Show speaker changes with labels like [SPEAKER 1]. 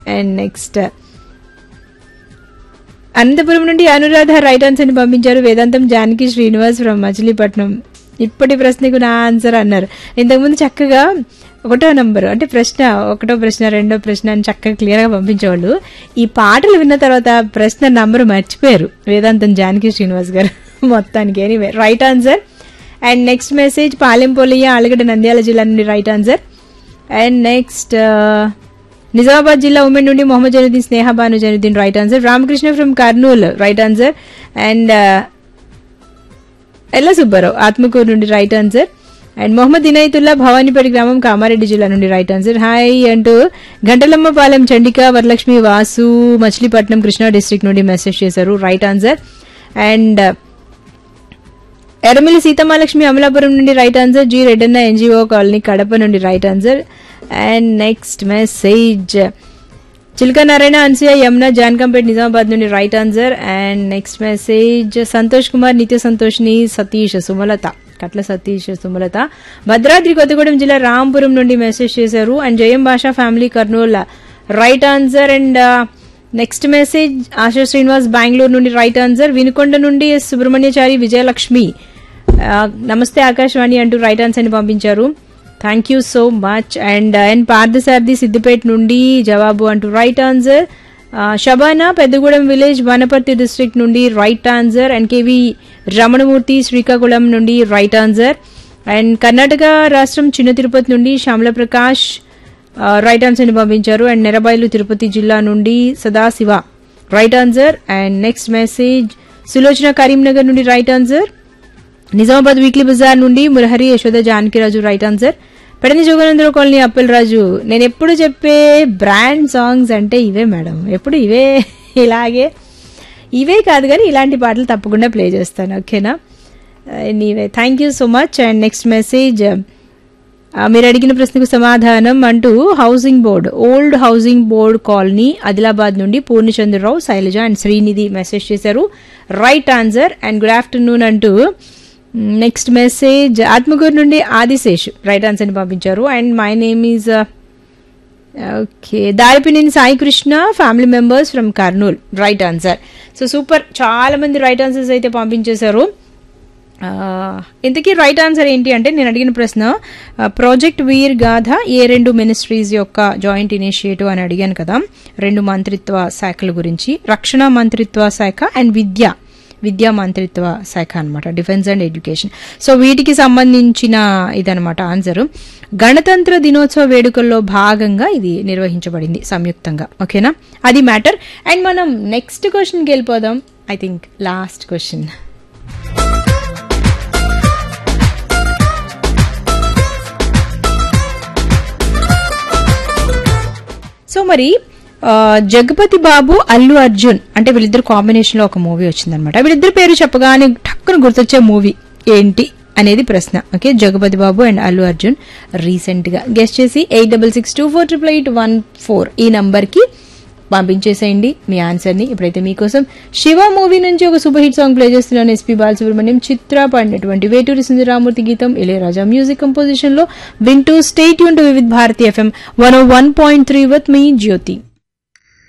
[SPEAKER 1] and next Anantapuram నుండి Anuradha right answer ని పంపించారు వేదాంతం జానకి శ్రీనివాస్ ఫ్రమ్ మచిలీపట్నం ఇప్పటి ప్రశ్నకు నా ఆన్సర్ అన్నారు ఇంతకుముందు చక్కగా ఒకటో నంబర్ అంటే ప్రశ్న ఒకటో ప్రశ్న రెండో ప్రశ్న అని చక్కగా క్లియర్ గా పంపించేవాళ్ళు ఈ పాటలు విన్న తర్వాత ప్రశ్న నంబర్ మర్చిపోయారు వేదాంతం జానకి శ్రీనివాస్ గారు మొత్తానికి anyway right answer and next message పాలెంపోలియ ఆలగడ్డ నంద్యాల జిల్లా నుండి right answer and next Nizamabad జిల్లా ఉమెన్ నుండి Mohammed Januddin Sneha Banu Januddin right answer Ramakrishna from Kurnool right answer and Ella Subbarao Atmakur నుండి right answer and Mohammed Inayatullah Bhavanipet గ్రామం కామారెడ్డి జిల్లా నుండి రైట్ ఆన్సర్ హాయ్ అంటూ గంటలమ్మపాలెం చండిక వరలక్ష్మి వాసు మచిలీపట్నం కృష్ణా డిస్ట్రిక్ట్ నుండి మెసేజ్ చేశారు right answer and Erramilli Seethamalakshmi Amalapuram నుండి right answer G Reddanna NGO colony Kadapa నుండి right answer and next message Chilka Narayana Anasuya Yamuna Jankampet Nizamabad నుండి right answer and next message Santosh Kumar Nitya సంతోష్ని సతీష్ సుమలత కట్ల సతీష్ సుమలత భద్రాద్రి కొత్తగూడెం జిల్లా రాంపురం నుండి మెసేజ్ చేశారు and Jayam Basha family Kurnool right answer and next message Asha Srinivas Bengaluru నుండి రైట్ ఆన్సర్ వినుకొండ నుండి ఎస్ సుబ్రహ్మణ్యచారి విజయలక్ష్మి ఆ, నమస్తే ఆకాశవాణి అంటూ రైట్ ఆన్సర్ ని పంపించారు thank you so much and and Parthasarathi Siddipet నుండి జవాబు అంటూ right answer Shabana Peddagudem village Wanaparthy district నుండి right answer and KV Ramanamurthy Srikakulam నుండి రైట్ ఆన్సర్ అండ్ కర్ణాటక రాష్ట్రం చిన్న తిరుపతి నుండి శ్యామల ప్రకాష్ రైట్ ఆన్సర్ ని పంపించారు అండ్ నెరబైలు తిరుపతి జిల్లా నుండి Sadashiva right answer and next message Sulochana Karimnagar నుండి రైట్ ఆన్సర్ నిజామాబాద్ వీక్లీ బజార్ నుండి Murahari Yashoda Janakiraju right answer Pedana Joganandarao colony Appalaraju నేను ఎప్పుడు చెప్పే బ్రాండ్ సాంగ్స్ అంటే ఇవే మేడం ఎప్పుడు ఇవే ఇలాగే ఇవే కాదు కానీ ఇలాంటి పాటలు తప్పకుండా ప్లే చేస్తాను ఓకేనా నీవే thank you so much and next message ఆ, మీరు అడిగిన ప్రశ్నకు సమాధానం అంటూ housing board old housing board colony Adilabad నుండి పూర్ణచంద్రరావు శైలజ అండ్ శ్రీనిధి మెసేజ్ చేశారు right answer and good afternoon అంటూ నెక్స్ట్ మెసేజ్ ఆత్మకూరు నుండి ఆదిశేష్ రైట్ ఆన్సర్ ని పంపించారు and my name is okay Daripineni Sai Krishna family members from Kurnool right answer so super చాలా మంది రైట్ ఆన్సర్స్ అయితే పంపించేశారు ఆ, ఇంతకీ రైట్ ఆన్సర్ ఏంటి అంటే నేను అడిగిన ప్రశ్న ఆ, ప్రాజెక్ట్ వీర్ గాథ ఏ రెండు మినిస్ట్రీస్ యొక్క జాయింట్ ఇనిషియేటివ్ అని అడిగాను కదా రెండు మంత్రిత్వ శాఖల గురించి రక్షణ మంత్రిత్వ శాఖ అండ్ విద్య విద్యా మంత్రిత్వ శాఖ అనమాట డిఫెన్స్ అండ్ ఎడ్యుకేషన్ సో వీటికి సంబంధించిన ఇదనమాట ఆన్సర్ గణతంత్ర దినోత్సవ వేడుకల్లో భాగంగా ఇది నిర్వహించబడింది సంయుక్తంగా ఓకేనా అది మ్యాటర్ అండ్ మనం నెక్స్ట్ క్వశ్చన్కి వెళ్ళిపోదాం I think last question so మరి ఆ, జగపతి బాబు అల్లు అర్జున్ అంటే వీళ్ళిద్దరు కాంబినేషన్ లో ఒక మూవీ వచ్చిందనమాట వీళ్ళిద్దరు పేరు చెప్పగానే టక్కున గుర్తొచ్చే మూవీ ఏంటి అనేది ప్రశ్న okay Jagapathi Babu and Allu Arjun recent గా గెస్ట్ చేసి eight double six two four triple eight one four ఈ నంబర్ కి పంపించేసేయండి మీ ఆన్సర్ ని ఇప్పుడైతే మీకోసం శివ మూవీ నుంచి ఒక సూపర్ హిట్ సాంగ్ ప్లే చేస్తున్నాను ఎస్పీ బాలసుబ్రహ్మణ్యం చిత్ర పాడినటువంటి వేటూరి సుందరామూర్తి గీతం ఇళయరాజా మ్యూజిక్ కంపోజిషన్ లో వింటూ స్టేట్ యూన్ to Vividh Bharati FM one one point three with me Jyothi